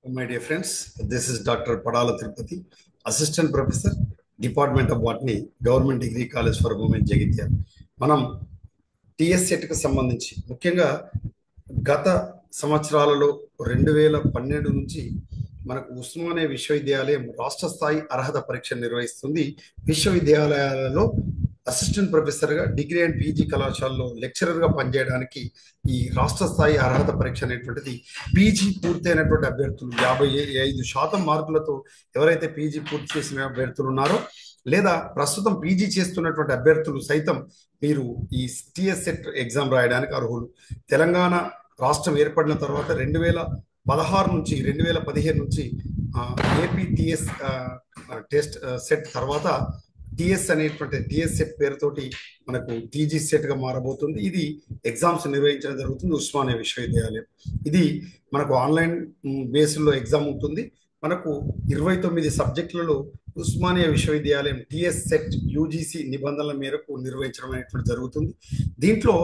My dear friends, this is Dr. Padala Tirupati, Assistant Professor, Department of Botany, Government Degree College for Women, Jagtial మనం TS సెట్కి సంబంధించి ముఖ్యంగా గత సంవత్సరాలలో రెండు వేల పన్నెండు నుంచి మనకు ఉస్మానియా విశ్వవిద్యాలయం రాష్ట్ర స్థాయి అర్హత పరీక్ష నిర్వహిస్తుంది విశ్వవిద్యాలయాలలో అసిస్టెంట్ ప్రొఫెసర్గా డిగ్రీ అండ్ పీజీ కళాశాలలో లెక్చరర్గా పనిచేయడానికి ఈ రాష్ట్ర స్థాయి అర్హత పరీక్ష అనేటువంటిది పీజీ పూర్తయినటువంటి అభ్యర్థులు యాభై ఐదు శాతం మార్కులతో ఎవరైతే పీజీ పూర్తి చేసిన అభ్యర్థులు ఉన్నారో లేదా ప్రస్తుతం పీజీ చేస్తున్నటువంటి అభ్యర్థులు సైతం మీరు ఈ టిఎస్ సెట్ ఎగ్జామ్ రాయడానికి అర్హులు తెలంగాణ రాష్ట్రం ఏర్పడిన తర్వాత రెండు వేల పదహారు నుంచి రెండు వేల పదిహేను నుంచి ఏపీ టిఎస్ టెస్ట్ సెట్ తర్వాత టిఎస్ అనేటువంటి టిఎస్ సెట్ పేరుతోటి మనకు టీజీ సెట్ గా మారబోతుంది ఇది ఎగ్జామ్స్ నిర్వహించడం జరుగుతుంది ఉస్మానియా విశ్వవిద్యాలయం ఇది మనకు ఆన్లైన్ బేస్లో ఎగ్జామ్ ఉంటుంది మనకు ఇరవై తొమ్మిది సబ్జెక్టులలో ఉస్మానియా విశ్వవిద్యాలయం టిఎస్ సెట్ యూజీసీ నిబంధనల మేరకు నిర్వహించడం అనేటువంటి జరుగుతుంది దీంట్లో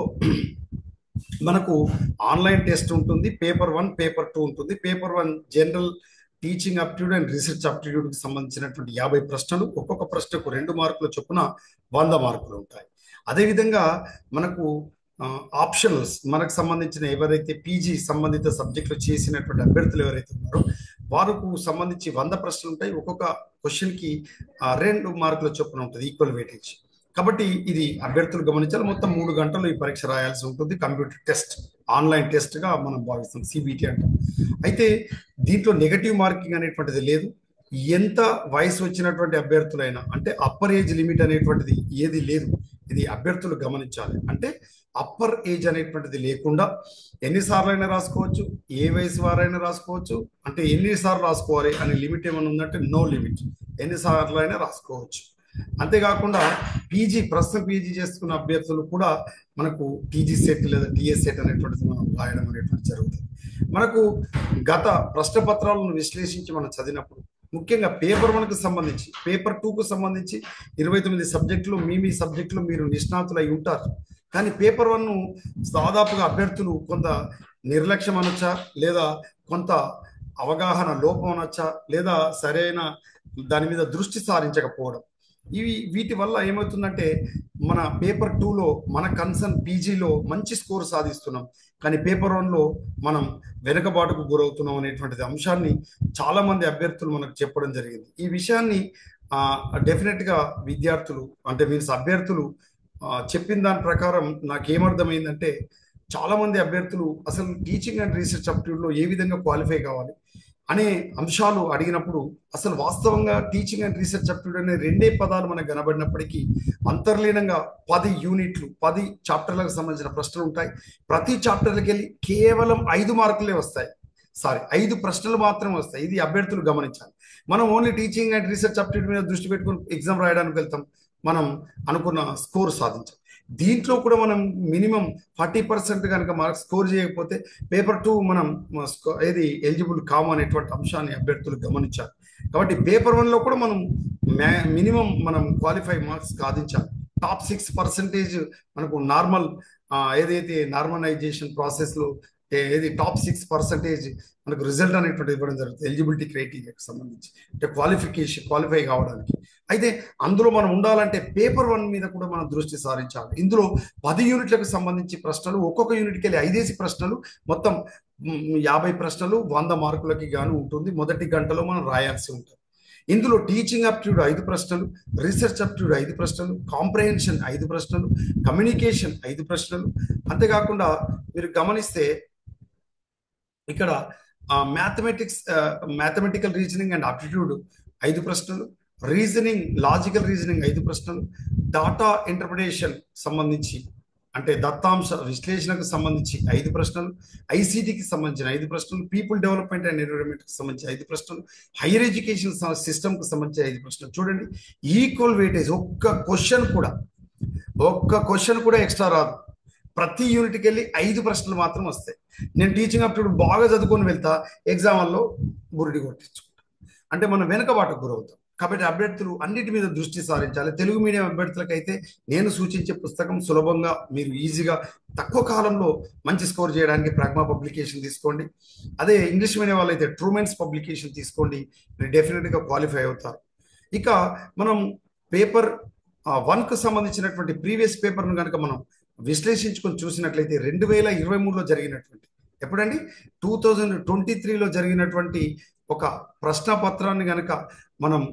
మనకు ఆన్లైన్ టెస్ట్ ఉంటుంది పేపర్ వన్ పేపర్ టూ ఉంటుంది paper one general teaching aptitude and research aptitude కి సంబంధించినటువంటి యాభై ప్రశ్నలు ఒక్కొక్క ప్రశ్నకు రెండు మార్కుల చొప్పున వంద మార్కులు ఉంటాయి అదేవిధంగా మనకు ఆప్షనల్స్ మనకు సంబంధించిన ఎవరైతే పీజీ సంబంధిత సబ్జెక్టులు చేసినటువంటి అభ్యర్థులు ఎవరైతే ఉన్నారో వారికి సంబంధించి వంద ప్రశ్నలు ఉంటాయి ఒక్కొక్క క్వశ్చన్కి రెండు మార్కుల చొప్పున ఉంటుంది ఈక్వల్ వెయిటేజ్ కాబట్టి ఇది అభ్యర్థులు గమనించాలి మొత్తం మూడు గంటలు ఈ పరీక్ష రాయాల్సి ఉంటుంది కంప్యూటర్ టెస్ట్ ఆన్లైన్ టెస్ట్గా మనం భావిస్తాం సిబిటి అంటాం అయితే దీంట్లో నెగటివ్ మార్కింగ్ అనేటువంటిది లేదు ఎంత వయసు వచ్చినటువంటి అభ్యర్థులైనా అంటే అప్పర్ ఏజ్ లిమిట్ అనేటువంటిది ఏది లేదు ఇది అభ్యర్థులు గమనించాలి అంటే అప్పర్ ఏజ్ అనేటువంటిది లేకుండా ఎన్నిసార్లు అయినా రాసుకోవచ్చు ఏ వయసు వారైనా రాసుకోవచ్చు అంటే ఎన్నిసార్లు రాసుకోవాలి అనే లిమిట్ ఏమైనా ఉందంటే నో లిమిట్ ఎన్నిసార్లు అయినా రాసుకోవచ్చు అంతేకాకుండా పీజీ ప్రస్తుతం పీజీ చేస్తున్న అభ్యర్థులు కూడా మనకు టీజీ సెట్ లేదా టీఎస్ సెట్ అనేటువంటిది మనం రాయడం అనేటువంటి జరుగుతుంది మనకు గత ప్రశ్న పత్రాలను విశ్లేషించి మనం చదివినప్పుడు ముఖ్యంగా పేపర్ వన్కు సంబంధించి పేపర్ టూకు సంబంధించి ఇరవై తొమ్మిది సబ్జెక్టులు మీ మీ సబ్జెక్టులు మీరు నిష్ణాతులై ఉంటారు కానీ పేపర్ వన్ దాదాపుగా అభ్యర్థులు కొంత నిర్లక్ష్యం అనొచ్చా లేదా కొంత అవగాహన లోపం అనొచ్చా లేదా సరైన దాని మీద దృష్టి సారించకపోవడం ఇవి వీటి వల్ల ఏమవుతుందంటే మన పేపర్ టూలో మన కన్సర్న్ పీజీలో మంచి స్కోర్ సాధిస్తున్నాం కానీ పేపర్ వన్లో మనం వెనుకబాటుకు గురవుతున్నాం అనేటువంటిది అంశాన్ని చాలా మంది అభ్యర్థులు మనకు చెప్పడం జరిగింది ఈ విషయాన్ని డెఫినెట్గా విద్యార్థులు అంటే మీన్స్ అభ్యర్థులు చెప్పిన దాని ప్రకారం నాకేమర్థమైందంటే చాలా మంది అభ్యర్థులు అసలు టీచింగ్ అండ్ రీసెర్చ్ అప్టిట్యూడ్లో ఏ విధంగా క్వాలిఫై కావాలి అనే అంశాలు అడిగినప్పుడు అసలు వాస్తవంగా టీచింగ్ అండ్ రీసెర్చ్ అప్టిట్యూడ్ అనే రెండే పదాలు మనకు కనబడినప్పటికీ అంతర్లీనంగా పది యూనిట్లు పది చాప్టర్లకు సంబంధించిన ప్రశ్నలు ఉంటాయి ప్రతి చాప్టర్కి వెళ్ళి కేవలం ఐదు మార్కులే వస్తాయి సారీ ఐదు ప్రశ్నలు మాత్రమే వస్తాయి ఇది అభ్యర్థులు గమనించాలి మనం only teaching and research aptitude మీద దృష్టి పెట్టుకుని ఎగ్జామ్ రాయడానికి వెళ్తాం మనం అనుకున్న స్కోర్ సాధించాం దీంట్లో కూడా మనం మినిమం ఫార్టీ పర్సెంట్ కనుక మార్క్స్ స్కోర్ చేయకపోతే పేపర్ టూ మనం ఏది ఎలిజిబుల్ కాము అనేటువంటి అంశాన్ని అభ్యర్థులు గమనించాలి కాబట్టి పేపర్ వన్లో కూడా మనం మినిమం మనం క్వాలిఫై మార్క్స్ సాధించాలి టాప్ సిక్స్ పర్సెంటేజ్ మనకు నార్మల్ ఏదైతే నార్మలైజేషన్ ప్రాసెస్లో ఏది టాప్ సిక్స్ పర్సెంటేజ్ మనకు రిజల్ట్ అనేటువంటి ఇవ్వడం జరుగుతుంది ఎలిజిబిలిటీ క్రైటీరియాకి సంబంధించి అంటే క్వాలిఫికేషన్ క్వాలిఫై కావడానికి అయితే అందులో మనం ఉండాలంటే పేపర్ వన్ మీద కూడా మనం దృష్టి సారించాలి ఇందులో పది యూనిట్లకు సంబంధించి ప్రశ్నలు ఒక్కొక్క యూనిట్కి వెళ్ళి ఐదేసి ప్రశ్నలు మొత్తం యాభై ప్రశ్నలు వంద మార్కులకి గాను ఉంటుంది మొదటి గంటలో మనం రాయాల్సి ఉంటుంది ఇందులో టీచింగ్ అప్టిట్యూడ్ ఐదు ప్రశ్నలు రీసెర్చ్ అప్టిట్యూడ్ ఐదు ప్రశ్నలు కాంప్రహెన్షన్ ఐదు ప్రశ్నలు కమ్యూనికేషన్ ఐదు ప్రశ్నలు అంతేకాకుండా మీరు గమనిస్తే ఇక్కడ mathematics mathematical reasoning and aptitude ఐదు ప్రశ్నలు రీజనింగ్ లాజికల్ రీజనింగ్ ఐదు ప్రశ్నలు డాటా ఇంటర్ప్రిటేషన్ సంబంధించి అంటే దత్తాంశ విశ్లేషణకు సంబంధించి ఐదు ప్రశ్నలు ఐసీటీకి సంబంధించిన ఐదు ప్రశ్నలు పీపుల్ డెవలప్మెంట్ అండ్ ఎన్విరాన్మెంట్కి సంబంధించి ఐదు ప్రశ్నలు హైయర్ ఎడ్యుకేషన్ సిస్టమ్కి సంబంధించి ఐదు ప్రశ్నలు చూడండి ఈక్వల్ వెయిటేజ్ ఒక్క క్వశ్చన్ కూడా ఒక్క క్వశ్చన్ కూడా ఎక్స్ట్రా రాదు ప్రతి యూనిట్కి వెళ్ళి ఐదు ప్రశ్నలు మాత్రం వస్తాయి నేను టీచింగ్ అప్టిట్యూడ్ బాగా చదువుకొని వెళ్తా ఎగ్జామ్లో బురిడి కొట్టించుకుంటా అంటే మనం వెనుకబాటుకు గురవుతాం కాబట్టి అభ్యర్థులు అన్నిటి మీద దృష్టి సారించాలి తెలుగు మీడియం అభ్యర్థులకైతే నేను సూచించే పుస్తకం సులభంగా మీరు ఈజీగా తక్కువ కాలంలో మంచి స్కోర్ చేయడానికి ప్రాగ్మా పబ్లికేషన్ తీసుకోండి అదే ఇంగ్లీష్ మీడియం వాళ్ళైతే ట్రూమెన్స్ పబ్లికేషన్ తీసుకోండి మీరు డెఫినెట్గా క్వాలిఫై అవుతారు ఇక మనం పేపర్ వన్కు సంబంధించినటువంటి ప్రీవియస్ పేపర్ను కనుక మనం విశ్లేషించుకొని చూసినట్లయితే రెండు వేల ఇరవై మూడులో జరిగినటువంటి ఎప్పుడండి టూ థౌజండ్ ట్వంటీ త్రీలో జరిగినటువంటి ఒక ప్రశ్నపత్రాన్ని కనుక మనం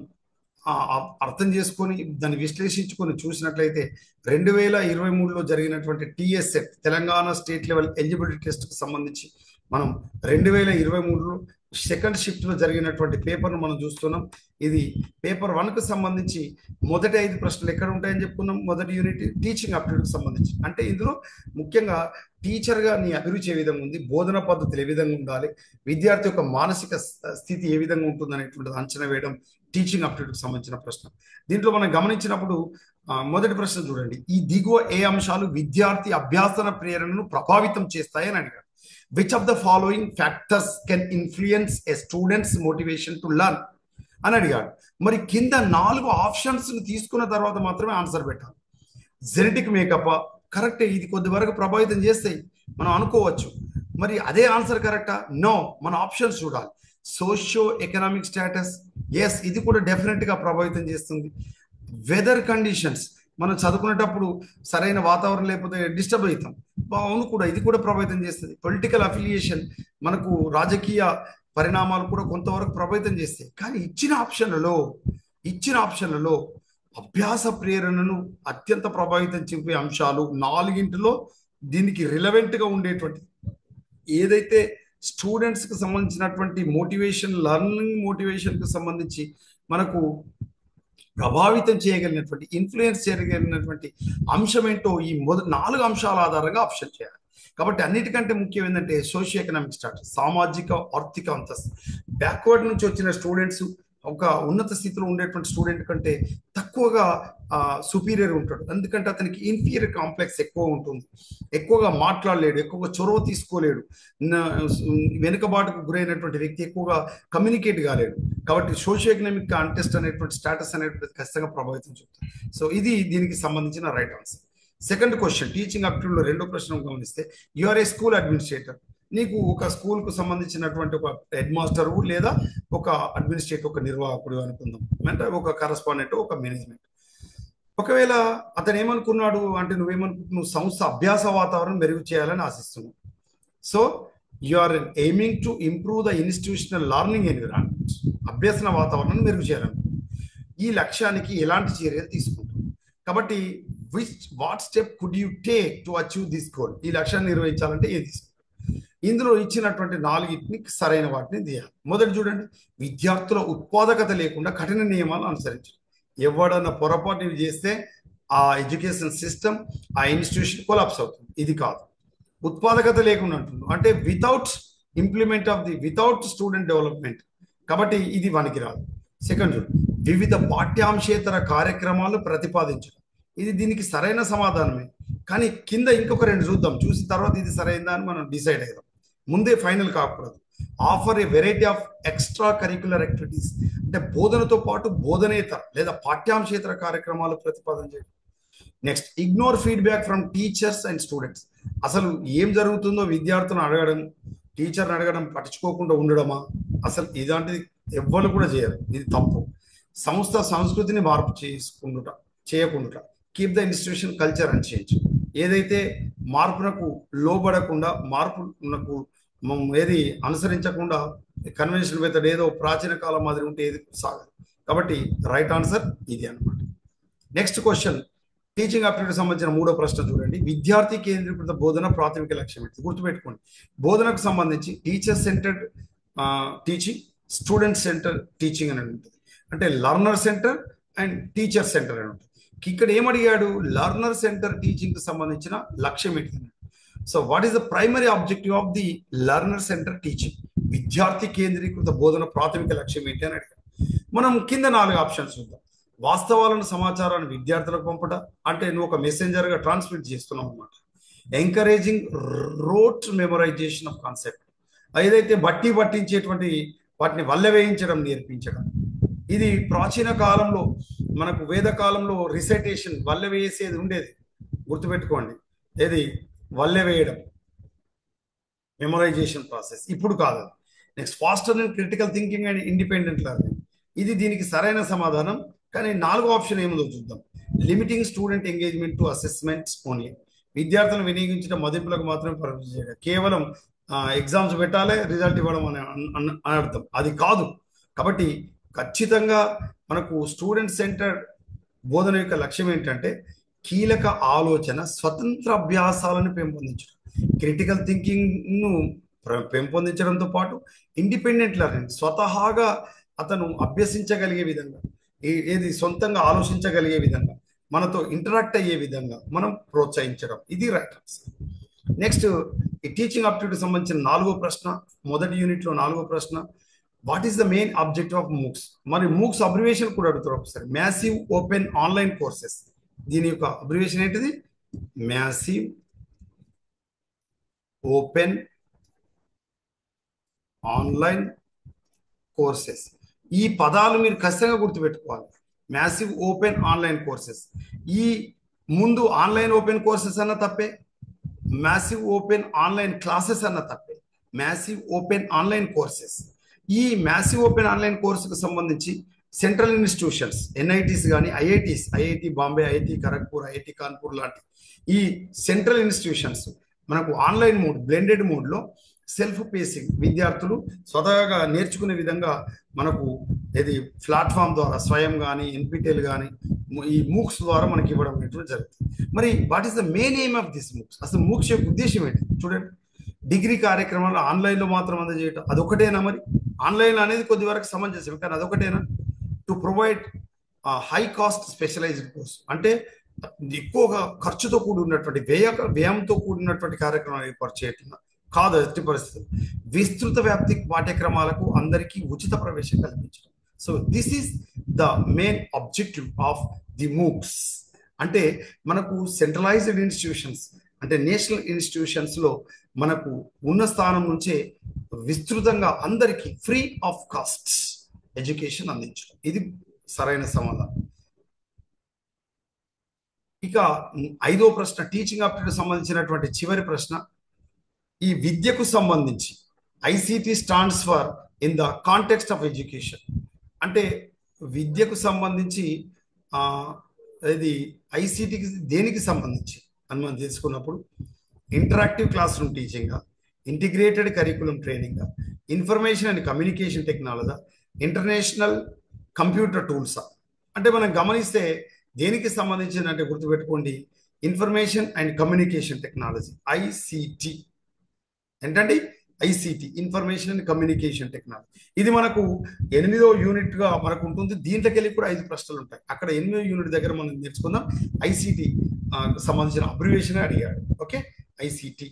అర్థం చేసుకొని దాన్ని విశ్లేషించుకొని చూసినట్లయితే రెండు వేల ఇరవై మూడులో జరిగినటువంటి TS SET Telangana state level eligibility టెస్ట్కి సంబంధించి మనం రెండు వేల ఇరవై మూడులో సెకండ్ షిఫ్ట్లో జరిగినటువంటి పేపర్ను మనం చూస్తున్నాం ఇది పేపర్ వన్కు సంబంధించి మొదటి ఐదు ప్రశ్నలు ఎక్కడ ఉంటాయని చెప్పుకున్నాం మొదటి యూనిట్ టీచింగ్ అప్డేట్కి సంబంధించి అంటే ఇందులో ముఖ్యంగా టీచర్గా నీ అభిరుచి ఏ విధంగా ఉంది బోధన పద్ధతులు ఏ విధంగా ఉండాలి విద్యార్థి యొక్క మానసిక స్థితి ఏ విధంగా ఉంటుంది అనేటువంటిది అంచనా వేయడం టీచింగ్ అప్డేట్కి సంబంధించిన ప్రశ్న దీంట్లో మనం గమనించినప్పుడు మొదటి ప్రశ్న చూడండి ఈ దిగువ ఏ అంశాలు విద్యార్థి అభ్యాసన ప్రేరణను ప్రభావితం చేస్తాయని అడిగాడు which of the following factors can influence a student's motivation to learn అని అడిగాడు మరి కింద నాలుగు ఆప్షన్స్ తీసుకున్న తర్వాత మాత్రమే ఆన్సర్ పెట్టాలి జెనెటిక్ మేకప్ కరెక్టే ఇది కొద్ది వరకు ప్రభావితం చేస్తాయి మనం అనుకోవచ్చు మరి అదే ఆన్సర్ కరెక్టా నో మన ఆప్షన్స్ చూడాలి సోషియో ఎకనామిక్ స్టేటస్ ఎస్ ఇది కూడా డెఫినెట్గా ప్రభావితం చేస్తుంది వెదర్ కండిషన్స్ మనం చదువుకునేటప్పుడు సరైన వాతావరణం లేకపోతే డిస్టర్బ్ అవుతాం అవును కూడా ఇది కూడా ప్రభావితం చేస్తుంది పొలిటికల్ అఫిలియేషన్ మనకు రాజకీయ పరిణామాలు కూడా కొంతవరకు ప్రభావితం చేస్తాయి కానీ ఇచ్చిన ఆప్షన్లలో ఇచ్చిన ఆప్షన్లలో అభ్యాస ప్రేరణను అత్యంత ప్రభావితం చూపే అంశాలు నాలుగింటిలో దీనికి రిలవెంట్గా ఉండేటువంటి ఏదైతే స్టూడెంట్స్కి సంబంధించినటువంటి మోటివేషన్ లర్నింగ్ మోటివేషన్కి సంబంధించి మనకు ప్రభావితం చేయగలిగినటువంటి ఇన్ఫ్లుయెన్స్ చేయగలిగినటువంటి అంశం ఏంటో ఈ మొద నాలుగు అంశాల ఆధారంగా ఆప్షన్ చేయాలి కాబట్టి అన్నిటికంటే ముఖ్యం ఏంటంటే సోషియో ఎకనామిక్ స్టాటస్ సామాజిక ఆర్థిక అంతస్తు బ్యాక్వర్డ్ నుంచి వచ్చిన స్టూడెంట్స్ ఒక ఉన్నత స్థితిలో ఉండేటువంటి స్టూడెంట్ కంటే తక్కువగా సుపీరియర్ ఉంటాడు ఎందుకంటే అతనికి ఇన్ఫీరియర్ కాంప్లెక్స్ ఎక్కువ ఉంటుంది ఎక్కువగా మాట్లాడలేడు ఎక్కువగా చొరవ తీసుకోలేడు వెనుకబాటుకు గురైనటువంటి వ్యక్తి ఎక్కువగా కమ్యూనికేట్ కాలేడు కాబట్టి సోషియో ఎకనామిక్ కాంటెస్ట్ అనేటువంటి స్టేటస్ అనేటువంటి ఖచ్చితంగా ప్రభావితం చూపుతుంది సో ఇది దీనికి సంబంధించిన right answer second question teaching అప్టిట్యూడ్లో రెండో ప్రశ్న గమనిస్తే యూఆర్ ఏ స్కూల్ అడ్మినిస్ట్రేటర్ నీకు ఒక స్కూల్కు సంబంధించినటువంటి ఒక హెడ్ మాస్టర్ లేదా ఒక అడ్మినిస్ట్రేటర్ ఒక నిర్వాహకుడు అనుకుందాం అంటే ఒక కరస్పాండెంట్ ఒక మేనేజ్మెంట్ ఒకవేళ అతను ఏమనుకున్నాడు అంటే నువ్వేమనుకుంటున్నావు సంస్థ అభ్యాస వాతావరణం మెరుగు చేయాలని ఆశిస్తున్నావు so you are aiming to improve the institutional learning environment అభ్యసన వాతావరణం మెరుగు చేయాలనుకుంటున్నావు ఈ లక్ష్యానికి ఎలాంటి చర్యలు తీసుకుంటాం కాబట్టి which what step could you take to achieve this goal ఈ లక్ష్యాన్ని నిర్వహించాలంటే ఏం తీసుకుంటాం ఇందులో ఇచ్చినటువంటి నాలుగిటిని సరైన వాటిని తీయాలి మొదటి చూడండి విద్యార్థుల ఉత్పాదకత లేకుండా కఠిన నియమాలు అనుసరించాలి ఎవడన్నా పొరపాటు చేస్తే ఆ ఎడ్యుకేషన్ సిస్టమ్ ఆ ఇన్స్టిట్యూషన్ కొలాప్స్ అవుతుంది ఇది కాదు ఉత్పాదకత లేకుండా అంటుంది అంటే without implement of the without student development కాబట్టి ఇది వానికి రాదు సెకండ్ చూడు వివిధ పాఠ్యాంశేతర కార్యక్రమాలు ప్రతిపాదించడం ఇది దీనికి సరైన సమాధానమే కానీ కింద ఇంకొక రెండు చూద్దాం చూసిన తర్వాత ఇది సరైందా అని మనం డిసైడ్ అయ్యాం ముందే ఫైనల్ కాకూడదు offer a variety of extra curricular activities అంటే బోధనతో పాటు బోధనేతర లేదా పాఠ్యాంశేతర కార్యక్రమాలు ప్రతిపాదన చేయడం next ignore feedback from teachers and students అసలు ఏం జరుగుతుందో విద్యార్థులను అడగడం టీచర్ని అడగడం పట్టించుకోకుండా ఉండడమా అసలు ఇలాంటిది ఎవ్వరు కూడా చేయరు ఇది తప్పు సంస్థ సంస్కృతిని మార్పు చేసుకుంటుట చేయకుండా keep the institution culture and change ఏదైతే మార్పునకు లోబడకుండా మార్పునకు ఏది అనుసరించకుండా కన్వెన్షన్ మెథడ్ ఏదో ప్రాచీన కాలం మాదిరి ఉంటే ఏది సాగదు కాబట్టి రైట్ ఆన్సర్ ఇది అనమాట నెక్స్ట్ క్వశ్చన్ టీచింగ్ ఆప్టిట్యూడ్ సంబంధించిన మూడో ప్రశ్న చూడండి విద్యార్థి కేంద్రీకృత బోధన ప్రాథమిక లక్ష్యం ఏంటి గుర్తుపెట్టుకోండి బోధనకు సంబంధించి teacher centered teaching student center teaching అని ఉంటుంది అంటే learner center and teacher center అని ఉంటుంది ఇక్కడ ఏమడిగాడు లర్నర్ సెంటర్ టీచింగ్ కి సంబంధించిన లక్ష్యం ఏంటి so what is the primary objective of the learner center teaching విద్యార్థి కేంద్రీకృత బోధన ప్రాథమిక లక్ష్యం ఏంటి అని అడిగాడు మనం కింద నాలుగు ఆప్షన్స్ చూద్దాం వాస్తవాలను సమాచారాన్ని విద్యార్థులకు పంపట అంటే నువ్వు ఒక మెసెంజర్గా ట్రాన్స్మిట్ చేస్తున్నావు అనమాట encouraging rote memorization of concept ఏదైతే బట్టి పట్టించేటువంటి వాటిని వల్ల వేయించడం నేర్పించడం ఇది ప్రాచీన కాలంలో మనకు వేద కాలంలో రిసైటేషన్ వల్లె వేసేది ఉండేది గుర్తుపెట్టుకోండి ఏది వల్లె వేయడం మెమరైజేషన్ ప్రాసెస్ ఇప్పుడు కాదు next foster and critical thinking and independent learning ఇది దీనికి సరైన సమాధానం కానీ నాలుగో ఆప్షన్ ఏముందో చూద్దాం limiting student engagement to assessments only విద్యార్థులను వినియోగించడం మదింపులకు మాత్రమే పరిమితం చేయడం కేవలం ఎగ్జామ్స్ పెట్టాలి రిజల్ట్ ఇవ్వడం అనే అన్- అన్- అని అర్థం అది కాదు కాబట్టి ఖచ్చితంగా మనకు స్టూడెంట్ సెంటర్ బోధన యొక్క లక్ష్యం ఏంటంటే కీలక ఆలోచన స్వతంత్ర అభ్యాసాలను పెంపొందించడం క్రిటికల్ థింకింగ్ ను ప్ర- పెంపొందించడంతో పాటు ఇండిపెండెంట్ లెర్నింగ్ స్వతహాగా అతను అభ్యసించగలిగే విధంగా ఏ- ఏది సొంతంగా ఆలోచించగలిగే విధంగా మనతో ఇంటరాక్ట్ అయ్యే విధంగా మనం ప్రోత్సహించడం ఇది రైట్ ఆన్సర్ నెక్స్ట్ ఈ టీచింగ్ అప్టిట్యూడ్ సంబంధించిన నాలుగో ప్రశ్న మొదటి యూనిట్ లో నాలుగో ప్రశ్న what is the main objective of MOOCs మరి మూక్స్ అబ్రివేషన్ కూడా అడుగుతారు ఒకసారి మ్యాసివ్ ఓపెన్ ఆన్లైన్ కోర్సెస్ దీని యొక్క అబ్రివేషన్ ఏంటిది మ్యాసివ్ ఓపెన్ ఆన్లైన్ కోర్సెస్ ఈ పదాలు మీరు ఖచ్చితంగా గుర్తుపెట్టుకోవాలి మ్యాసివ్ ఓపెన్ ఆన్లైన్ కోర్సెస్ ఈ ముందు ఆన్లైన్ ఓపెన్ కోర్సెస్ అన్న తప్పే మ్యాసివ్ ఓపెన్ ఆన్లైన్ క్లాసెస్ అన్న తప్పే మ్యాసివ్ ఓపెన్ ఆన్లైన్ కోర్సెస్ ఈ మ్యాసివ్ ఓపెన్ ఆన్లైన్ కోర్సుకు సంబంధించి సెంట్రల్ ఇన్స్టిట్యూషన్స్ ఎన్ఐటీస్ కానీ IITs IIT Bombay IIT Kharagpur IIT Kanpur లాంటి ఈ సెంట్రల్ ఇన్స్టిట్యూషన్స్ మనకు ఆన్లైన్ మోడ్ బ్లెండెడ్ మోడ్లో సెల్ఫ్ పేసింగ్ విద్యార్థులు స్వతహాగా నేర్చుకునే విధంగా మనకు ఇది ప్లాట్ఫామ్ ద్వారా స్వయం కానీ ఎన్పిటిఎల్ కానీ ఈ మూక్స్ ద్వారా మనకి ఇవ్వడం అనేటువంటి జరుగుతుంది మరి what is the main aim of this MOOCs అసలు మూక్స్ యొక్క ఉద్దేశం ఏంటి చూడండి డిగ్రీ కార్యక్రమాలు ఆన్లైన్లో మాత్రం అందజేయటం అదొకటేనా మరి ఆన్లైన్ అనేది కొద్ది వరకు సమంజసం కానీ అదొకటేనా to provide high cost specialized course అంటే ఎక్కువగా ఖర్చుతో కూడి ఉన్నటువంటి వ్యయ వ్యయంతో కూడినటువంటి కార్యక్రమాలు ఏర్పాటు చేయటం కాదు ఎట్టి పరిస్థితులు విస్తృత వ్యాప్తి పాఠ్యక్రమాలకు అందరికీ ఉచిత ప్రవేశం కల్పించడం so this is the main objective of the MOOCs అంటే మనకు సెంట్రలైజ్డ్ ఇన్స్టిట్యూషన్స్ అంటే నేషనల్ ఇన్స్టిట్యూషన్స్ లో మనకు ఉన్న స్థానం నుంచే విస్తృతంగా అందరికీ ఫ్రీ ఆఫ్ కాస్ట్ ఎడ్యుకేషన్ అందించడం ఇది సరైన సమాధానం ఇక ఐదో ప్రశ్న టీచింగ్ ఆప్టిట్యూడ్ సంబంధించినటువంటి చివరి ప్రశ్న ఈ విద్యకు సంబంధించి ICT stands for in the context of education అంటే విద్యకు సంబంధించి ఇది ఐసిటికి దేనికి సంబంధించి అని మనం తెలుసుకున్నప్పుడు interactive class room teaching integrated curriculum training information and communication technology international computer టూల్సా అంటే మనం గమనిస్తే దేనికి సంబంధించిన అంటే గుర్తుపెట్టుకోండి information and communication technology ICT ఏంటండి ICT information and communication technology ఇది మనకు ఎనిమిదో యూనిట్ గా మనకు ఉంటుంది దీంట్లోకి వెళ్ళి కూడా ఐదు ప్రశ్నలు ఉంటాయి అక్కడ ఎనిమిదో యూనిట్ దగ్గర మనం నేర్చుకుందాం ఐసిటి సంబంధించిన అబ్రివేషన్ అడిగాడు ఓకే ఐసిటి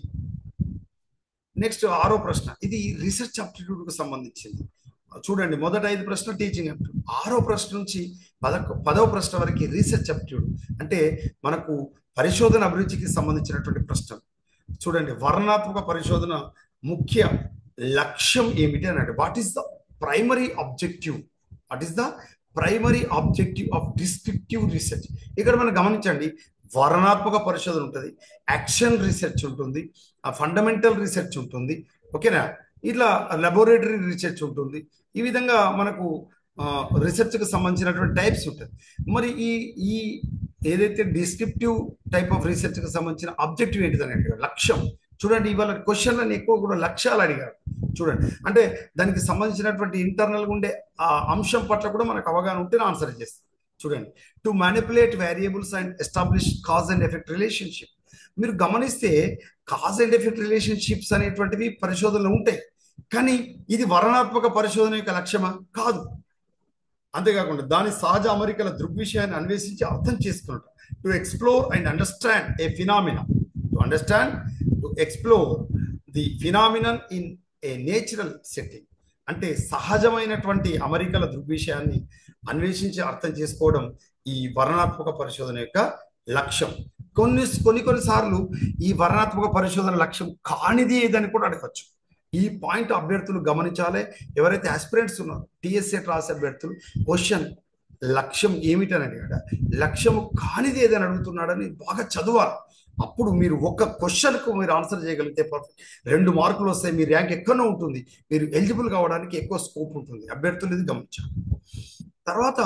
నెక్స్ట్ ఆరో ప్రశ్న ఇది రీసెర్చ్ అప్టిట్యూడ్ కు సంబంధించింది చూడండి మొదట ఐదు ప్రశ్న టీచింగ్ అప్టిట్యూడ్ ఆరో ప్రశ్న నుంచి పద పదవ ప్రశ్న వరకు రీసెర్చ్ అప్టిట్యూడ్ అంటే మనకు పరిశోధన అభిరుచికి సంబంధించినటువంటి ప్రశ్నలు చూడండి వర్ణాత్మక పరిశోధన ముఖ్య లక్ష్యం ఏమిటి అన్నాడు what is the primary objective what is the primary objective of descriptive research ఇక్కడ మనం గమనించండి వర్ణాత్మక పరిశోధన ఉంటుంది యాక్షన్ రీసెర్చ్ ఉంటుంది ఫండమెంటల్ రీసెర్చ్ ఉంటుంది ఓకేనా ఇట్లా లబొరేటరీ రీసెర్చ్ ఉంటుంది ఈ విధంగా మనకు రీసెర్చ్కి సంబంధించినటువంటి టైప్స్ ఉంటుంది మరి ఈ ఈ ఏదైతే డిస్క్రిప్టివ్ టైప్ ఆఫ్ రీసెర్చ్కి సంబంధించిన ఆబ్జెక్టివ్ ఏంటిది అనేది లక్ష్యం చూడండి ఇవాళ క్వశ్చన్లను ఎక్కువ కూడా లక్ష్యాలు అడిగారు చూడండి అంటే దానికి సంబంధించినటువంటి ఇంటర్నల్గా ఉండే ఆ అంశం పట్ల కూడా మనకు అవగాహన ఉంటే ఆన్సర్ చేస్తాం చూడండి to manipulate variables and establish cause and effect relationship మీరు గమనిస్తే కాజ్ అండ్ ఎఫెక్ట్ రిలేషన్షిప్స్ అనేటువంటివి పరిశోధనలు ఉంటాయి కానీ ఇది వర్ణాత్మక పరిశోధన యొక్క లక్ష్యమా కాదు అంతేకాకుండా దాని సహజ అమరికల దృగ్విషయాన్ని అన్వేషించి అర్థం చేసుకున్నట్టు to explore and understand a phenomena to understand to explore the phenomenon in a natural setting అంటే సహజమైనటువంటి అమరికల దృగ్విషయాన్ని అన్వేషించి అర్థం చేసుకోవడం ఈ వర్ణాత్మక పరిశోధన యొక్క లక్ష్యం కొన్ని కొన్ని కొన్నిసార్లు ఈ వర్ణాత్మక పరిశోధన లక్ష్యం కానిది ఏదని కూడా అడగచ్చు ఈ పాయింట్ అభ్యర్థులు గమనించాలి ఎవరైతే ఆస్పిరెంట్స్ ఉన్నారో టీఎస్సెట్ రాసే అభ్యర్థులు క్వశ్చన్ లక్ష్యం ఏమిటని అడిగాడు లక్ష్యం కానిది ఏదని అడుగుతున్నాడని బాగా చదవాలి అప్పుడు మీరు ఒక్క క్వశ్చన్కు మీరు ఆన్సర్ చేయగలిగితే పర్ఫెక్ట్ రెండు మార్కులు వస్తాయి మీ ర్యాంక్ ఎక్కడో ఉంటుంది మీరు ఎలిజిబుల్ కావడానికి ఎక్కువ స్కోప్ ఉంటుంది అభ్యర్థులు ఇది గమనించాలి తర్వాత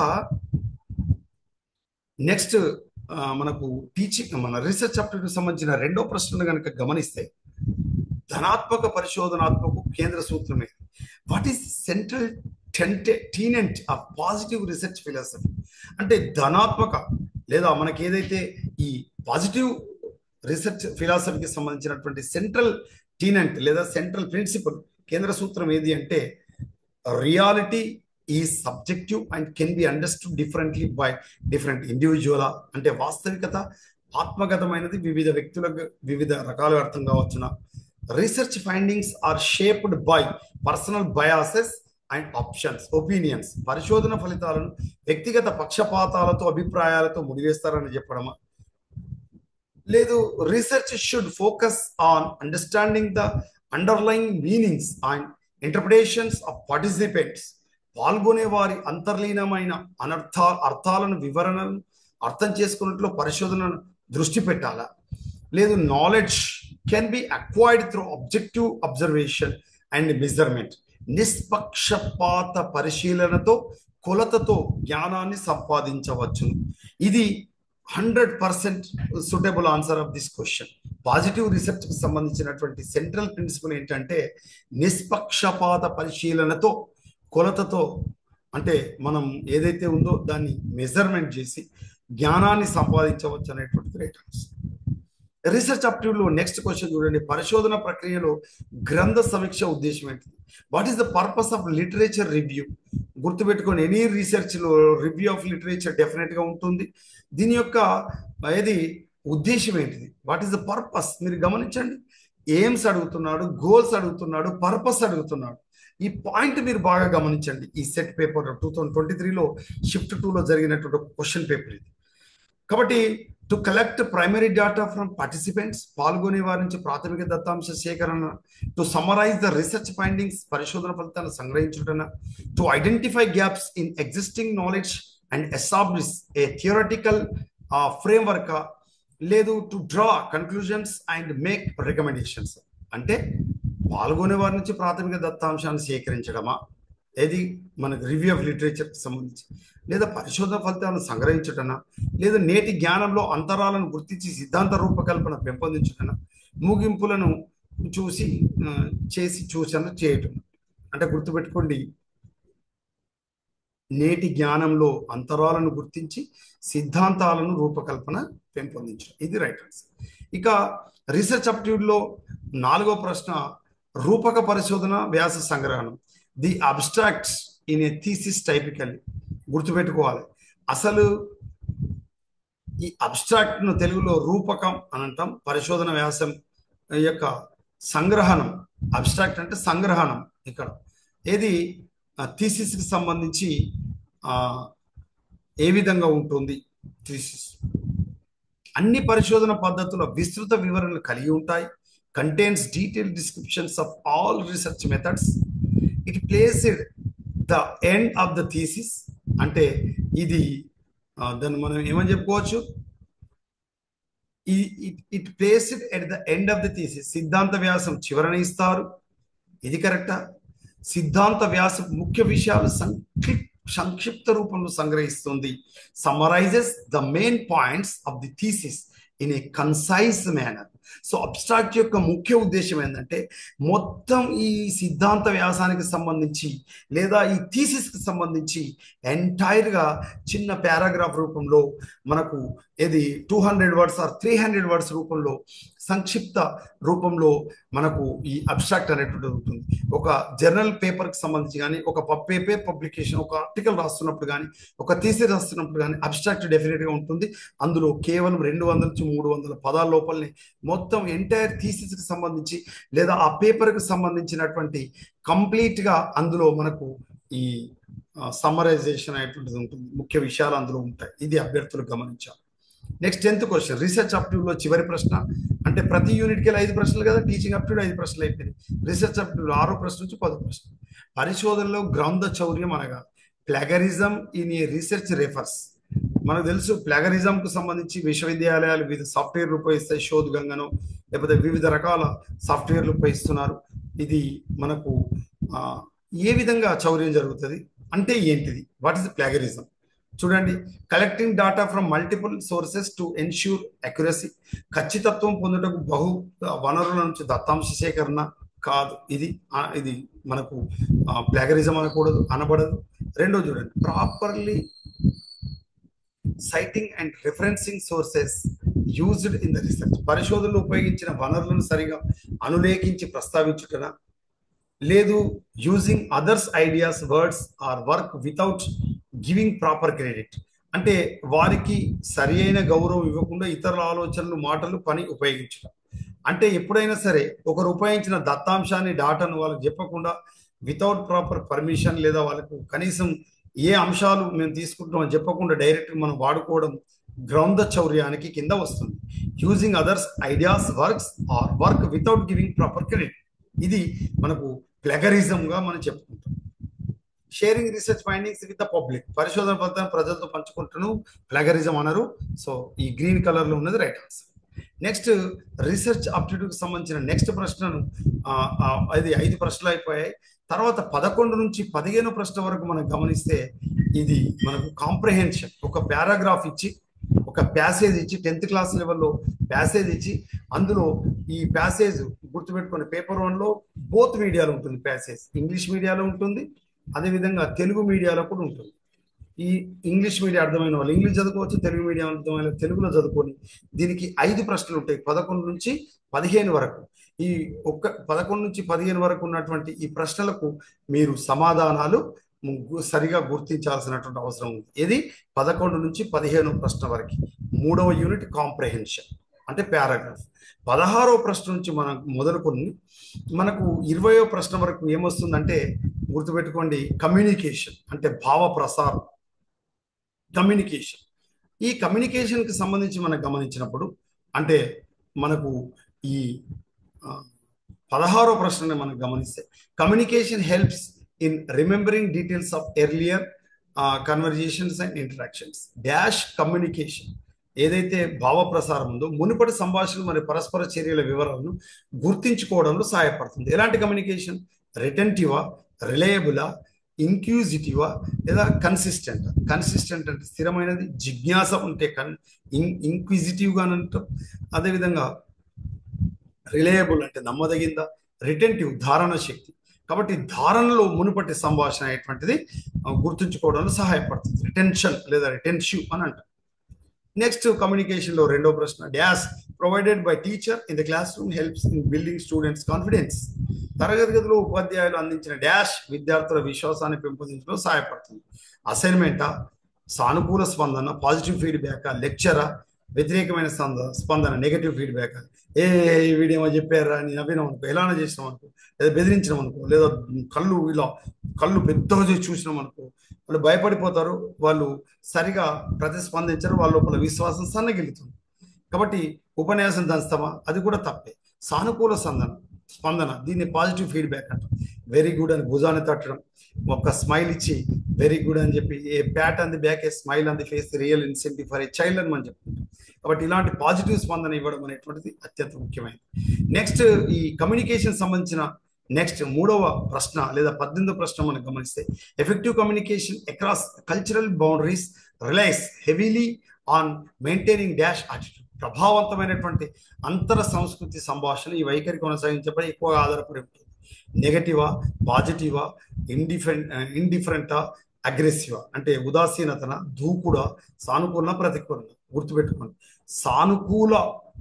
నెక్స్ట్ మనకు టీచింగ్ మన రీసెర్చ్ చాప్టర్కి సంబంధించిన రెండో ప్రశ్నను కనుక గమనిస్తే ధనాత్మక పరిశోధనాత్మక కేంద్ర సూత్రమే వాట్ ఈస్ సెంట్రల్ టెంటే tenet of positive research philosophy అంటే ధనాత్మక లేదా మనకి ఏదైతే ఈ పాజిటివ్ రీసెర్చ్ ఫిలాసఫీకి సంబంధించినటువంటి సెంట్రల్ టీనెంట్ లేదా సెంట్రల్ ప్రిన్సిపల్ కేంద్ర సూత్రం ఏది అంటే reality is subjective and can be understood differently by different individual అంటే వాస్తవికత ఆత్మగతమైనది వివిధ వ్యక్తులకు వివిధ రకాలుగా అర్థం కావచ్చున research findings are shaped by personal biases and options opinions పరిశోధన ఫలితాలను వ్యక్తిగత పక్షపాతాలతో అభిప్రాయాలతో ముడివేస్తారని చెప్పడమా లేదు research should focus on understanding the underlying meanings and interpretations of participants పాల్గొనే వారి అంతర్లీనమైన అనర్థ అర్థాలను వివరణను అర్థం చేసుకున్నట్లు పరిశోధనను దృష్టి పెట్టాలా లేదు knowledge can be acquired through objective observation and measurement నిష్పక్షపాత పరిశీలనతో కొలతతో జ్ఞానాన్ని సంపాదించవచ్చును ఇది hundred percent suitable answer of this question positive research కి సంబంధించినటువంటి సెంట్రల్ ప్రిన్సిపల్ ఏంటంటే నిష్పక్షపాత పరిశీలనతో కొలతతో అంటే మనం ఏదైతే ఉందో దాన్ని మెజర్మెంట్ చేసి జ్ఞానాన్ని సంపాదించవచ్చు అనేటువంటి రైట్ ఆన్సర్ రీసెర్చ్ అప్టివ్లో నెక్స్ట్ క్వశ్చన్ చూడండి పరిశోధన ప్రక్రియలో గ్రంథ సమీక్ష ఉద్దేశం ఏంటిది what is the purpose of literature review గుర్తుపెట్టుకొని ఎనీ రీసెర్చ్లో రివ్యూ ఆఫ్ లిటరేచర్ డెఫినెట్గా ఉంటుంది దీని యొక్క ఏది ఉద్దేశం ఏంటిది వాట్ ఈస్ ద పర్పస్ మీరు గమనించండి ఎయిమ్స్ అడుగుతున్నాడు గోల్స్ అడుగుతున్నాడు పర్పస్ అడుగుతున్నాడు ఈ పాయింట్ మీరు బాగా గమనించండి ఈ SET paper two thousand twenty త్రీలో షిఫ్ట్ టూలో జరిగినటువంటి ఒక క్వశ్చన్ పేపర్ ఇది కాబట్టి to collect primary data from participants పాల్గొనే వారి నుంచి ప్రాథమిక దత్తాంశ సేకరణ to summarize the research findings పరిశోధన ఫలితాలను సంగ్రహించుటన to identify gaps in existing knowledge and establish a theoretical framework లేదు to draw conclusions and make recommendations అంటే పాల్గొనే వారి నుంచి ప్రాథమిక దత్తాంశాన్ని సేకరించడమా ఏది మనకు రివ్యూ ఆఫ్ లిటరేచర్కి సంబంధించి లేదా పరిశోధన ఫలితాలను సంగ్రహించటనా లేదా నేటి జ్ఞానంలో అంతరాలను గుర్తించి సిద్ధాంత రూపకల్పన పెంపొందించటనా ముగింపులను చూసి చేసి చూసన చేయటం అంటే గుర్తుపెట్టుకోండి నేటి జ్ఞానంలో అంతరాలను గుర్తించి సిద్ధాంతాలను రూపకల్పన పెంపొందించడం ఇది రైట్ ఆన్సర్ ఇక రీసెర్చ్ అప్టిట్యూడ్లో నాలుగో ప్రశ్న రూపక పరిశోధన వ్యాస సంగ్రహణం the abstracts in a thesis typical గుర్తుపెట్టుకోవాలి అసలు ఈ అబ్స్ట్రాక్ట్ను తెలుగులో రూపకం అని అంటాం పరిశోధన వ్యాసం యొక్క సంగ్రహణం అబ్స్ట్రాక్ట్ అంటే సంగ్రహణం ఇక్కడ ఏది థీసిస్కి సంబంధించి ఏ విధంగా ఉంటుంది థీసిస్ అన్ని పరిశోధన పద్ధతుల విస్తృత వివరణలు కలిగి ఉంటాయి contains detail descriptions of all research methods it placed the end of the thesis అంటే ఇది దాన్ని మనం ఏమని చెప్పుకోవచ్చు it placed at the end of the thesis సిద్ధాంత వ్యాసం చివరన ఇస్తారు ఇది కరెక్టా సిద్ధాంత వ్యాసం ముఖ్య విషయాలు సంక్షిప్ సంక్షిప్త రూపంలో సంగ్రహిస్తుంది summarizes the main points of the thesis in a concise manner so abstract యొక్క ముఖ్య ఉద్దేశం ఏంటంటే మొత్తం ఈ సిద్ధాంత వ్యాసానికి సంబంధించి లేదా ఈ థీసిస్కి సంబంధించి ఎంటైర్గా చిన్న పారాగ్రాఫ్ రూపంలో మనకు ఇది two hundred words or three hundred words రూపంలో సంక్షిప్త రూపంలో మనకు ఈ అబ్స్ట్రాక్ట్ అనేటువంటిది ఉంటుంది ఒక జర్నల్ పేపర్కి సంబంధించి కానీ ఒక పేపర్ పబ్లికేషన్ ఒక ఆర్టికల్ రాస్తున్నప్పుడు కానీ ఒక థీసిస్ రాస్తున్నప్పుడు కానీ అబ్స్ట్రాక్ట్ డెఫినెట్గా ఉంటుంది అందులో కేవలం రెండు వందల నుంచి మూడు వందల పదాల లోపలనే మొత్తం ఎంటైర్ థీసిస్కి సంబంధించి లేదా ఆ పేపర్కి సంబంధించినటువంటి కంప్లీట్గా అందులో మనకు ఈ సమ్మరైజేషన్ అనేటువంటిది ఉంటుంది ముఖ్య విషయాలు అందులో ఉంటాయి ఇది అభ్యర్థులు గమనించాలి నెక్స్ట్ టెన్త్ క్వశ్చన్ రీసెర్చ్ అప్టివ్లో చివరి ప్రశ్న అంటే ప్రతి యూనిట్కి వెళ్ళి ఐదు ప్రశ్నలు కదా టీచింగ్ అప్టివ్లో ఐదు ప్రశ్నలు అయిపోయింది రీసెర్చ్ అప్టివ్లో ఆరో ప్రశ్న నుంచి పదో ప్రశ్న పరిశోధనలో గ్రంథ చౌర్యం అనగా plagiarism in a research refers మనకు తెలుసు ప్లాగరిజం కు సంబంధించి విశ్వవిద్యాలయాలు వివిధ సాఫ్ట్వేర్లు ఉపయోగిస్తాయి శోధ్ గంగను లేకపోతే వివిధ రకాల సాఫ్ట్వేర్లు ఉపయోగిస్తున్నారు ఇది మనకు ఏ విధంగా చౌర్యం జరుగుతుంది అంటే ఏంటిది వాట్ ఇస్ ప్లాగరిజం చూడండి collecting data from multiple sources to ensure accuracy ఖచ్చితత్వం పొందుటకు బహు వనరుల నుంచి దత్తాంశ సేకరణ కాదు ఇది ఇది మనకు ప్లాగరిజం అనకూడదు అనబడదు రెండో చూడండి properly citing and referencing sources used in the research పరిశోధనలో ఉపయోగించిన వనరులను సరిగా అనులేఖించి ప్రస్తావించుటన లేదు using others' ideas words or work without giving proper credit అంటే వారికి సరి అయిన గౌరవం ఇవ్వకుండా ఇతరుల ఆలోచనలు మాటలు పని ఉపయోగించడం అంటే ఎప్పుడైనా సరే ఒకరు ఉపయోగించిన దత్తాంశాన్ని డాటాను వాళ్ళకి చెప్పకుండా వితౌట్ ప్రాపర్ పర్మిషన్ లేదా వాళ్ళకు కనీసం ఏ అంశాలు మేము తీసుకుంటున్నాం చెప్పకుండా డైరెక్ట్ మనం వాడుకోవడం గ్రౌంద చౌర్యానికి కింద వస్తుంది using others' ideas works or work without giving proper credit ఇది మనకు ప్లెగరిజంగా మనం చెప్పుకుంటాం sharing research findings with the public పరిశోధన ఫలితాన్ని ప్రజలతో పంచుకుంటున్నాను ప్లగరిజం అనరు సో ఈ గ్రీన్ కలర్ లో ఉన్నది రైట్ ఆన్సర్ నెక్స్ట్ రీసెర్చ్ అప్టిట్యూడ్కి సంబంధించిన నెక్స్ట్ ప్రశ్నను అది ఐదు ప్రశ్నలు అయిపోయాయి తర్వాత పదకొండు నుంచి పదిహేను ప్రశ్న వరకు మనం గమనిస్తే ఇది మనకు కాంప్రహెన్షన్ ఒక పారాగ్రాఫ్ ఇచ్చి ఒక ప్యాసేజ్ ఇచ్చి టెన్త్ క్లాస్ లెవెల్లో ప్యాసేజ్ ఇచ్చి అందులో ఈ ప్యాసేజ్ గుర్తుపెట్టుకుని పేపర్ వన్లో బోత్ మీడియాలో ఉంటుంది ప్యాసేజ్ ఇంగ్లీష్ మీడియాలో ఉంటుంది అదేవిధంగా తెలుగు మీడియాలో కూడా ఉంటుంది ఈ ఇంగ్లీష్ మీడియా అర్థమైన వాళ్ళు ఇంగ్లీష్ చదువుకోవచ్చు తెలుగు మీడియం అర్థమైన తెలుగులో చదువుకొని దీనికి ఐదు ప్రశ్నలు ఉంటాయి పదకొండు నుంచి పదిహేను వరకు ఈ ఒక్క పదకొండు నుంచి పదిహేను వరకు ఉన్నటువంటి ఈ ప్రశ్నలకు మీరు సమాధానాలు సరిగా గుర్తించాల్సినటువంటి అవసరం ఉంది ఇది పదకొండు నుంచి పదిహేను ప్రశ్న వరకు మూడవ యూనిట్ కాంప్రహెన్షన్ అంటే పారాగ్రాఫ్ పదహారవ ప్రశ్న నుంచి మనం మొదలుకొని మనకు ఇరవయో ప్రశ్న వరకు ఏమొస్తుందంటే గుర్తుపెట్టుకోండి కమ్యూనికేషన్ అంటే భావ ప్రసారం కమ్యూనికేషన్ ఈ కమ్యూనికేషన్కి సంబంధించి మనం గమనించినప్పుడు అంటే మనకు ఈ పదహారో ప్రశ్నని మనం గమనిస్తే communication helps in remembering details of earlier conversations and interactions dash communication ఏదైతే భావ ప్రసారం ఉందో మునుపటి సంభాషణ మరియు పరస్పర చర్యల వివరాలను గుర్తించుకోవడంలో సహాయపడుతుంది ఎలాంటి కమ్యూనికేషన్ రిటెంటివా రిలయబులా ఇంక్యూజిటివా లేదా కన్సిస్టెంట్ కన్సిస్టెంట్ అంటే స్థిరమైనది జిజ్ఞాస ఉంటే కన్ ఇన్ ఇంక్విజిటివ్గా అంటాం అదేవిధంగా రిలయబుల్ అంటే నమ్మదగిందా రిటెంటివ్ ధారణ శక్తి కాబట్టి ధారణలో మునుపటి సంభాషణ అనేటువంటిది గుర్తుంచుకోవడంలో సహాయపడుతుంది రిటెన్షన్ లేదా రిటెన్షివ్ అని అంటాం నెక్స్ట్ కమ్యూనికేషన్లో రెండో ప్రశ్న dash provided by teacher in the class room helps in building students confidence తరగతి గదిలో ఉపాధ్యాయులు అందించిన డాష్ విద్యార్థుల విశ్వాసాన్ని పెంపొందించడంలో సహాయపడుతుంది అసైన్మెంటా సానుకూల స్పందన పాజిటివ్ ఫీడ్బ్యాక్ లెక్చరా వ్యతిరేకమైన స్పందన నెగటివ్ ఫీడ్బ్యాక్ ఏ వీడేమో చెప్పారా అని నవ్వినాం అనుకో ఎలానో చేసినాం అనుకో లేదా బెదిరించినాం అనుకో లేదా కళ్ళు ఇలా కళ్ళు పెద్దగా చేసి చూసినాం అనుకో వాళ్ళు భయపడిపోతారు వాళ్ళు సరిగా ప్రతిస్పందించరు వాళ్ళ లోపల విశ్వాసం సన్నగిలుతుంది కాబట్టి ఉపన్యాసం దంచుతామా అది కూడా తప్పే సానుకూల స్పందన స్పందన దీన్ని పాజిటివ్ ఫీడ్బ్యాక్ అంటాం వెరీ గుడ్ అని భుజాన్ని తట్టడం ఒక స్మైల్ ఇచ్చి వెరీ గుడ్ అని చెప్పి a pat on the back a smile on the face real incentive for a child అని మనం చెప్పుకుంటాం కాబట్టి ఇలాంటి పాజిటివ్ స్పందన ఇవ్వడం అనేటువంటిది అత్యంత ముఖ్యమైనది నెక్స్ట్ ఈ కమ్యూనికేషన్ సంబంధించిన నెక్స్ట్ మూడవ ప్రశ్న లేదా పద్దెనిమిదో ప్రశ్న మనం గమనిస్తే effective communication across cultural boundaries relies heavily on maintaining dash attitude ప్రభావవంతమైనటువంటి అంతర సంస్కృతి సంభాషణ ఈ వైఖరి కొనసాగించబడి ఎక్కువగా ఆధారపడి ఉంటుంది నెగటివా పాజిటివా ఇండిఫరెంట్ ఇండిఫరెంటా అగ్రెసివా అంటే ఉదాసీనతన దూకుడ సానుకూల ప్రతికూల గుర్తుపెట్టుకోండి సానుకూల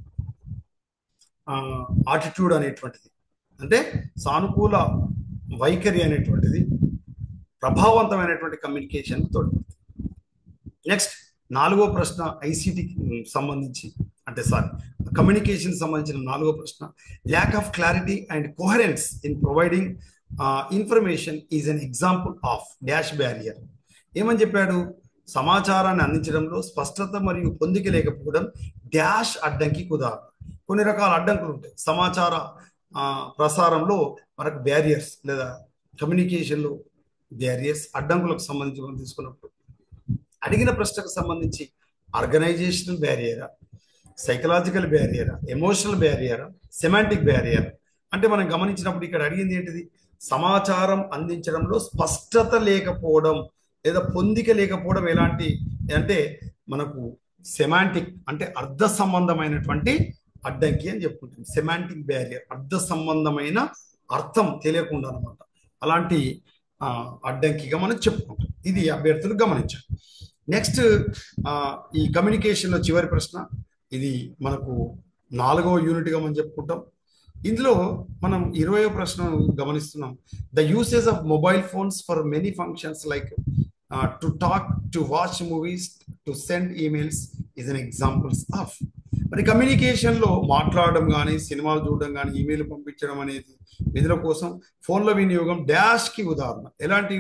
ఆటిట్యూడ్ అనేటువంటిది అంటే సానుకూల వైఖరి అనేటువంటిది ప్రభావవంతమైనటువంటి కమ్యూనికేషన్ తోడ్పడుతుంది నెక్స్ట్ నాలుగో ప్రశ్న ఐసీటీకి సంబంధించి అంటే సారీ కమ్యూనికేషన్ సంబంధించిన నాలుగో ప్రశ్న lack of clarity and coherence in providing information is an example of dash barrier ఏమని చెప్పాడు సమాచారాన్ని అందించడంలో స్పష్టత మరియు పొందిక లేకపోవడం డాష్ అడ్డంకి ఉదాహరణ కొన్ని రకాల అడ్డంకులు ఉంటాయి సమాచార ఆ, ప్రసారంలో మనకు బ్యారియర్స్ లేదా కమ్యూనికేషన్లో బ్యారియర్స్ అడ్డంకులకు సంబంధించి మనం తీసుకున్నప్పుడు అడిగిన ప్రశ్నకు సంబంధించి ఆర్గనైజేషనల్ బ్యారియరా సైకలాజికల్ బ్యారియరా ఎమోషనల్ బ్యారియరా సెమాంటిక్ బ్యారియర్ అంటే మనం గమనించినప్పుడు ఇక్కడ అడిగింది ఏంటిది సమాచారం అందించడంలో స్పష్టత లేకపోవడం లేదా పొందిక లేకపోవడం ఎలాంటి అంటే మనకు సెమాంటిక్ అంటే అర్థ సంబంధమైనటువంటి అడ్డంకి అని చెప్పుకుంటుంది సెమాంటిక్ బ్యారియర్ అర్థ సంబంధమైన అర్థం తెలియకుండా అనమాట అలాంటి ఆ, అడ్డంకిగా మనం చెప్పుకుంటాం ఇది అభ్యర్థులు గమనించాలి నెక్స్ట్ ఈ కమ్యూనికేషన్లో చివరి ప్రశ్న ఇది మనకు నాలుగవ యూనిట్గా మనం చెప్పుకుంటాం ఇందులో మనం ఇరవయో ప్రశ్నను గమనిస్తున్నాం the usage of mobile phones for many functions like to talk to watch movies to send emails is an examples of మరి కమ్యూనికేషన్లో మాట్లాడడం కానీ సినిమాలు చూడడం కానీ ఈమెయిల్ పంపించడం అనేది విధుల కోసం ఫోన్ల వినియోగం డాష్కి ఉదాహరణ ఎలాంటి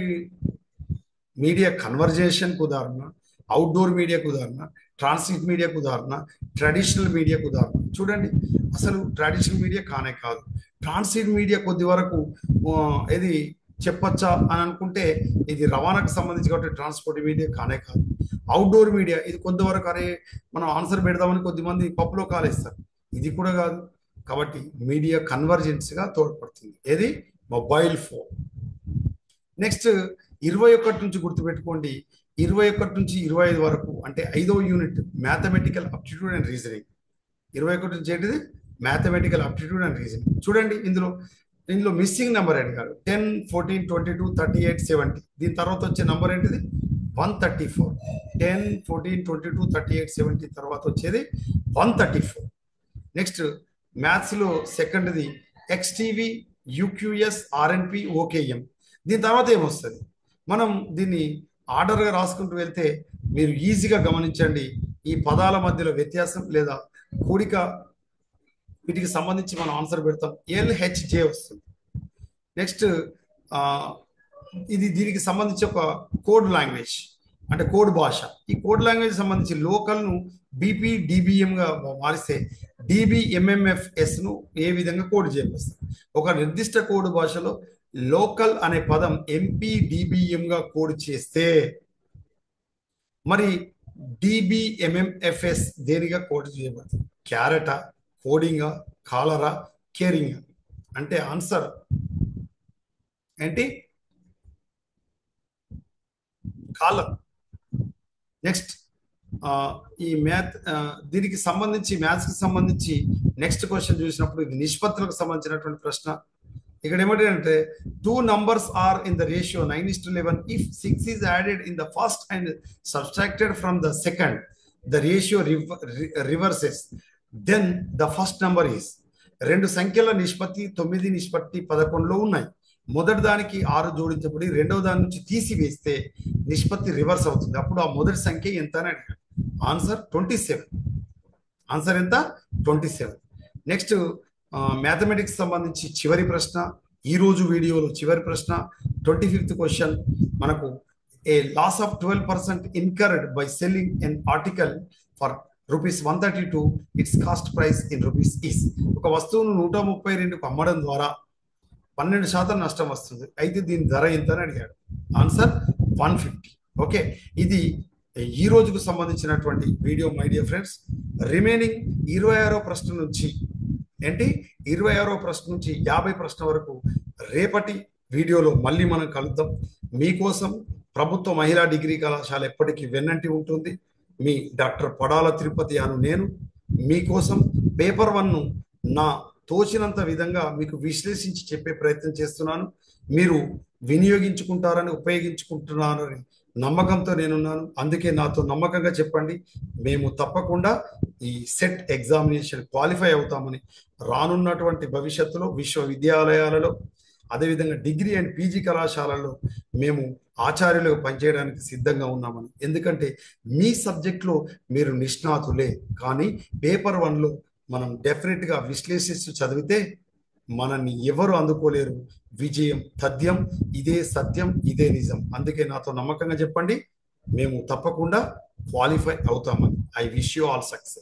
మీడియా కన్వర్జేషన్కి ఉదాహరణ అవుట్డోర్ మీడియాకు ఉదాహరణ ట్రాన్స్లిట్ మీడియాకు ఉదాహరణ ట్రెడిషనల్ మీడియాకు ఉదాహరణ చూడండి అసలు ట్రెడిషనల్ మీడియా కానే కాదు ట్రాన్స్లిట్ మీడియా కొద్ది వరకు ఆ, ఇది చెప్పొచ్చా అని అనుకుంటే ఇది రవాణాకు సంబంధించి కాబట్టి ట్రాన్స్పోర్ట్ మీడియా కానే కాదు అవుట్డోర్ మీడియా ఇది కొంతవరకు అరే మనం ఆన్సర్ పెడదామని కొద్దిమంది పప్పులో కాలేస్తారు ఇది కూడా కాదు కాబట్టి మీడియా కన్వర్జెన్స్గా తోడ్పడుతుంది ఏది మొబైల్ ఫోన్ నెక్స్ట్ ఇరవై ఒకటి నుంచి గుర్తుపెట్టుకోండి ఇరవై ఒకటి నుంచి ఇరవై ఐదు వరకు అంటే ఐదవ unit mathematical aptitude and reasoning ఇరవై ఒకటి నుంచి ఏంటిది మ్యాథమెటికల్ అప్టిట్యూడ్ అండ్ రీజనింగ్ చూడండి ఇందులో ఇందులో మిస్సింగ్ నెంబర్ ఏంటి కాదు ten fourteen twenty two thirty eight seventy దీని తర్వాత వచ్చే నెంబర్ ఏంటిది one thirty four ten fourteen twenty two thirty eight seventy తర్వాత వచ్చేది వన్ థర్టీ ఫోర్ నెక్స్ట్ మ్యాథ్స్లో సెకండ్ది ఎక్స్టీవీ యూక్యూఎస్ ఆర్ఎన్పి ఓకేఎం దీని తర్వాత ఏమొస్తుంది మనం దీన్ని ఆర్డర్గా రాసుకుంటూ వెళ్తే మీరు ఈజీగా గమనించండి ఈ పదాల మధ్యలో వ్యత్యాసం లేదా కూడిక వీటికి సంబంధించి మనం ఆన్సర్ పెడతాం ఎల్హెచ్జే వస్తుంది నెక్స్ట్ ఇది దీనికి సంబంధించి ఒక కోడ్ లాంగ్వేజ్ అంటే కోడ్ భాష ఈ కోడ్ లాంగ్వేజ్ సంబంధించి లోకల్ను బీపీ డిబిఎంగా మారిస్తే డిబిఎంఎంఎఫ్ఎస్ ను ఏ విధంగా కోడ్ చేయబోస్తారు ఒక నిర్దిష్ట కోడ్ భాషలో లోకల్ అనే పదం ఎంపీ డిబిఎంగా కోడ్ చేస్తే మరి డిబిఎంఎంఎఫ్ఎస్ దేనిగా కోడ్ చేయబడుతుంది క్యారెటా కోడింగా కాలరా కేరింగ్ అంటే ఆన్సర్ ఏంటి కాలర్ నెక్స్ట్ ఈ మ్యాథ్ దీనికి సంబంధించి మ్యాథ్స్కి సంబంధించి నెక్స్ట్ క్వశ్చన్ చూసినప్పుడు ఇది నిష్పత్తులకు సంబంధించినటువంటి ప్రశ్న ఇక్కడ ఏమిటంటే two numbers are in the ratio nine is to eleven if six is added in the first and subtracted from the second the ratio reverses then the first number is రెండు సంఖ్యల నిష్పత్తి తొమ్మిది నిష్పత్తి పదకొండులో ఉన్నాయి మొదటి దానికి ఆరు జోడించబడి రెండవ దాని నుంచి తీసివేస్తే నిష్పత్తి రివర్స్ అవుతుంది అప్పుడు ఆ మొదటి సంఖ్య ఎంత అని అడిగాడు ఆన్సర్ ట్వంటీ సెవెన్ ఆన్సర్ ఎంత ట్వంటీ సెవెన్ నెక్స్ట్ మ్యాథమెటిక్స్ సంబంధించి చివరి ప్రశ్న ఈ రోజు వీడియోలో చివరి ప్రశ్న ట్వంటీ ఫిఫ్త్ క్వశ్చన్ మనకు a loss of twelve percent incurred by selling an article for rupees one thirty two its cost price in rupees is ఒక వస్తువును నూట ముప్పై రెండుకు అమ్మడం ద్వారా పన్నెండు శాతం నష్టం వస్తుంది అయితే దీని ధర ఎంత అని అడిగాడు ఆన్సర్ వన్ ఫిఫ్టీ ఓకే ఇది ఈ రోజుకు సంబంధించినటువంటి video my dear friends remaining ఇరవై ఆరో ప్రశ్న నుంచి ఏంటి ఇరవై ఆరో ప్రశ్న నుంచి యాభై ప్రశ్న వరకు రేపటి వీడియోలో మళ్ళీ మనం కలుద్దాం మీకోసం ప్రభుత్వ మహిళా డిగ్రీ కళాశాల ఎప్పటికీ వెన్నంటి ఉంటుంది మీ డాక్టర్ పడాల తిరుపతి అను నేను మీకోసం పేపర్ వన్ను నా తోచినంత విధంగా మీకు విశ్లేషించి చెప్పే ప్రయత్నం చేస్తున్నాను మీరు వినియోగించుకుంటారని ఉపయోగించుకుంటున్నారని నమ్మకంతో నేనున్నాను అందుకే నాతో నమ్మకంగా చెప్పండి మేము తప్పకుండా ఈ సెట్ ఎగ్జామినేషన్ క్వాలిఫై అవుతామని రానున్నటువంటి భవిష్యత్తులో విశ్వవిద్యాలయాలలో అదేవిధంగా డిగ్రీ అండ్ పీజీ కళాశాలల్లో మేము ఆచార్యులుగా పనిచేయడానికి సిద్ధంగా ఉన్నామని ఎందుకంటే మీ సబ్జెక్ట్లో మీరు నిష్ణాతులే కానీ పేపర్ వన్లో మనం డెఫినెట్గా విశ్లేషిస్తూ చదివితే మనల్ని ఎవరు అందుకోలేరు విజయం తథ్యం ఇదే సత్యం ఇదే నిజం అందుకే నాతో నమ్మకంగా చెప్పండి మేము తప్పకుండా క్వాలిఫై అవుతామని I wish you all success